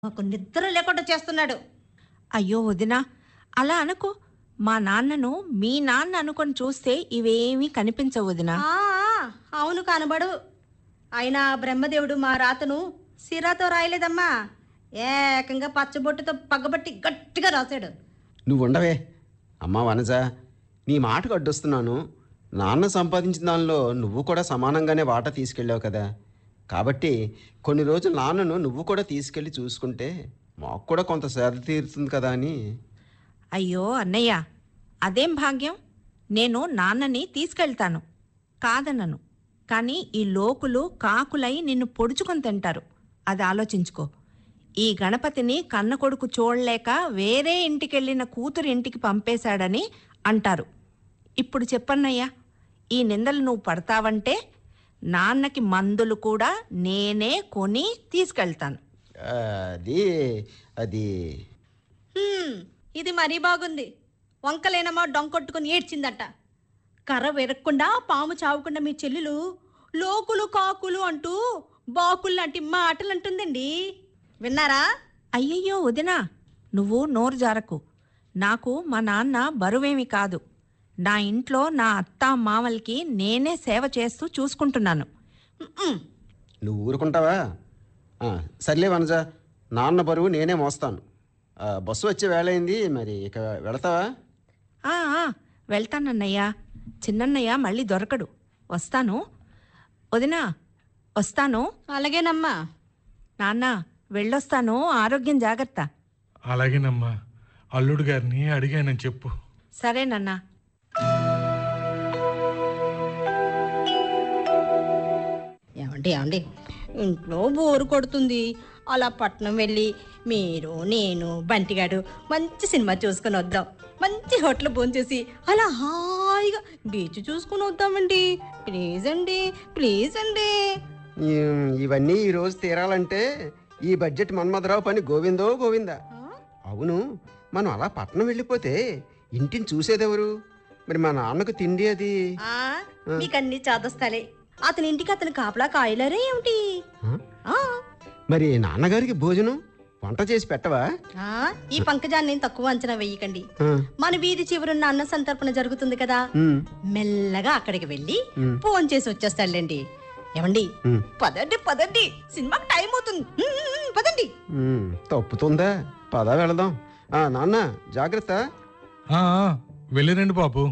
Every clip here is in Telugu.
మాకు నిద్ర లేకుండా చేస్తున్నాడు అయ్యో వదినా అలా అనుకో మా నాన్నను మీ నాన్న అనుకొని చూస్తే ఇవేమీ కనిపించవు వదినా ఆ, ఆ, అవును కనబడు అయినా బ్రహ్మదేవుడు మా రాతను సిరాతో రాయలేదమ్మా ఏకంగా పచ్చబొట్టుతో పగ్గబట్టి గట్టిగా రాశాడు నువ్వు ఉండవే అమ్మా వనజ నీ మాటకు అడ్డొస్తున్నాను నాన్న సంపాదించిన దానిలో నువ్వు కూడా సమానంగానే వాటా తీసుకెళ్ళావు కదా కాబట్టి కొన్ని రోజులు నాన్నను నువ్వు కూడా తీసుకెళ్ళి చూసుకుంటే మాకు కూడా కొంత సేద తీరుతుంది కదా అని అయ్యో అన్నయ్య అదేం భాగ్యం నేను నాన్నని తీసుకెళ్తాను కాదనను కానీ ఈ లోకులు కాకులై నిన్ను పొడుచుకొని తింటారు అది ఆలోచించుకో ఈ గణపతిని కన్న కొడుకు చూడలేక వేరే ఇంటికెళ్ళిన కూతురు ఇంటికి పంపేశాడని అంటారు ఇప్పుడు చెప్పన్నయ్యా ఈ నిందలు నువ్వు పడతావంటే నాన్నకి మందులు కూడా నేనే కొని తీసుకెళ్తాను ఆ, అది అది హ్మ్, ఇది మరీ బాగుంది వంకలేనమా డొంకొట్టుకుని ఏడ్చిందట కర్ర విరక్కుండా పాము చావకుండా మీ చెల్లెలు లోకులు కాకులు అంటూ బాకులు లాంటి మాటలు అంటుందండి విన్నారా అయ్యయ్యో వదినా నువ్వు నోరు జారకు నాకు మా నాన్న బరువేమి కాదు నా ఇంట్లో నా అత్త మామలకి నేనే సేవ చేస్తూ చూసుకుంటున్నాను ఉమ్మ్. నువ్వు ఊరుకుంటావా ఆ, సర్లే వనజ నాన్న బరువు నేనే మోస్తాను ఆ, బస్సు వచ్చే వేళ అయింది మరి ఇక వెళతావా ఆ ఆ, వెళ్తానన్నయ్యా చిన్నన్నయ్య మళ్ళీ దొరకడు వస్తాను వదినా వస్తాను అలాగేనమ్మా నాన్న వెళ్ళొస్తాను ఆరోగ్యం జాగ్రత్త అలాగేనమ్మా అల్లుడు గారిని అడిగానని చెప్పు సరేనన్నా ఏమండి ఏమండి ఇంట్లో బోరు కొడుతుంది అలా పట్నం వెళ్ళి మీరు నేను బంటిగాడు మంచి సినిమా చూసుకొని వద్దాం మంచి హోటల్ భోంచేసి అలా హాయిగా బీచ్ చూసుకొని వద్దామండి ప్లీజ్ అండి ప్లీజ్ అండి ఈ- ఇవన్నీ ఈ రోజు తీరాలంటే ఈ బడ్జెట్ మన్మధరావు పని గోవిందో గోవిందా అవును మనం అలా పట్నం వెళ్ళిపోతే ఇంటిని చూసేదెవరు మరి మా నాన్నకు తిండి అది ఆ, మీకన్నీ చాదస్తాలే అతని ఇంటికి అతను కాపలా కాయలరే ఏమిటి ఆ? ఆ, మరి నాన్నగారికి భోజనం వంట చేసి పెట్టవా ఆ, ఈ పంకజాన్ని తక్కువ అంచనా వేయకండి ఆ, మన వీధి చివరున్న అన్న సంతర్పణ జరుగుతుంది కదా ఉమ్, మెల్లగా అక్కడికి వెళ్ళి ఉమ్, ఫోన్ చేసి వచ్చేస్తాడులేండి ఏమండి ఉమ్, పదండి పదండి సినిమాకి టైం అవుతుంది ఉమ్, ఉమ్, ఉమ్, పదండి ఉమ్, తప్పుతుందా పద వెళదాం ఆ, నాన్న జాగ్రత్త ఆ, ఆ, వెళ్ళిరండి బాబు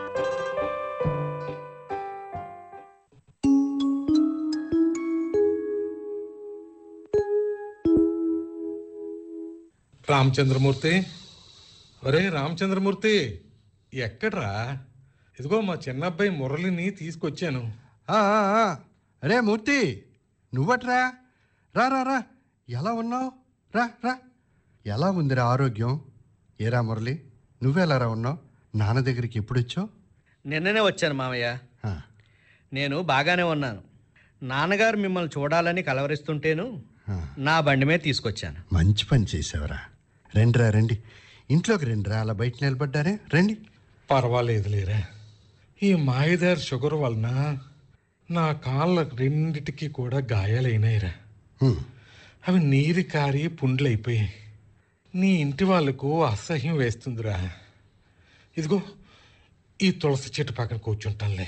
రామచంద్రమూర్తి ఒరే రామచంద్రమూర్తి ఎక్కడ్రా ఇదిగో మా చిన్నబ్బాయి మురళిని తీసుకొచ్చాను ఆ, ఆ, ఆ. అరే మూర్తి నువ్వట్రా రా రా రా ఎలా ఉన్నావు రా రా ఎలా ఉందిరా ఆరోగ్యం ఏరా మురళి నువ్వెలారా ఉన్నావు నాన్న దగ్గరికి ఎప్పుడు వచ్చావు నిన్ననే వచ్చాను మామయ్య ఆ, నేను బాగానే ఉన్నాను నాన్నగారు మిమ్మల్ని చూడాలని కలవరిస్తుంటేను ఆ. నా బండి మీద తీసుకొచ్చాను మంచి పని చేసావురా రండిరా రండి ఇంట్లోకి రండిరా అలా బయట నిలబడ్డారే రండి పర్వాలేదు లేరా ఈ మాయదార్ షుగర్ వలన నా కాళ్ళ రెండిటికి కూడా గాయాలైనాయిరా హ్మ్. అవి నీరు కారి పుండ్లైపోయాయి నీ ఇంటి వాళ్ళకు అసహ్యం వేస్తుందిరా ఇదిగో ఈ తులసి చెట్టు పక్కన కూర్చుంటానులే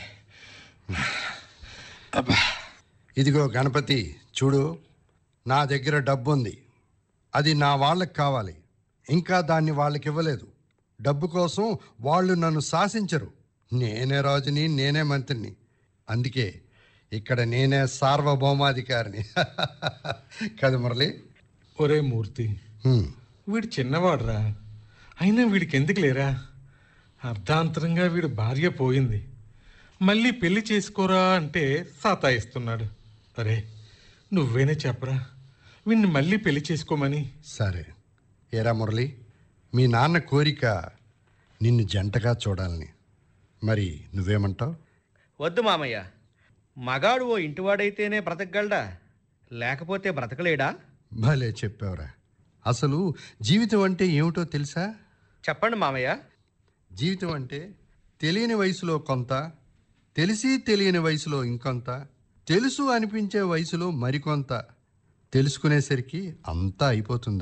అబ్బా ఇదిగో గణపతి చూడు నా దగ్గర డబ్బు ఉంది అది నా వాళ్ళకి కావాలి ఇంకా దాన్ని వాళ్ళకి ఇవ్వలేదు డబ్బు కోసం వాళ్ళు నన్ను శాసించరు నేనే రాజుని నేనే మంత్రిని అందుకే ఇక్కడ నేనే సార్వభౌమాధికారిని కదా మురళి ఒరే మూర్తి హ్మ్. వీడు చిన్నవాడురా అయినా వీడికి ఎందుకు లేరా అర్ధాంతరంగా వీడి భార్య పోయింది మళ్ళీ పెళ్లి చేసుకోరా అంటే సతాయిస్తున్నాడు అరే నువ్వేనే చెప్పరా వీడిని మళ్ళీ పెళ్లి చేసుకోమని సరే ఏరా మురళి మీ నాన్న కోరిక నిన్ను జంటగా చూడాలని మరి నువ్వేమంటావు వద్దు మామయ్య మగాడు ఓ ఇంటివాడైతేనే బ్రతకగలడా లేకపోతే బ్రతకలేడా భలే చెప్పావురా అసలు జీవితం అంటే ఏమిటో తెలుసా చెప్పండి మామయ్య జీవితం అంటే తెలియని వయసులో కొంత తెలిసి తెలియని వయసులో ఇంకొంత తెలుసు అనిపించే వయసులో మరికొంత తెలుసుకునేసరికి అంతా అయిపోతుంది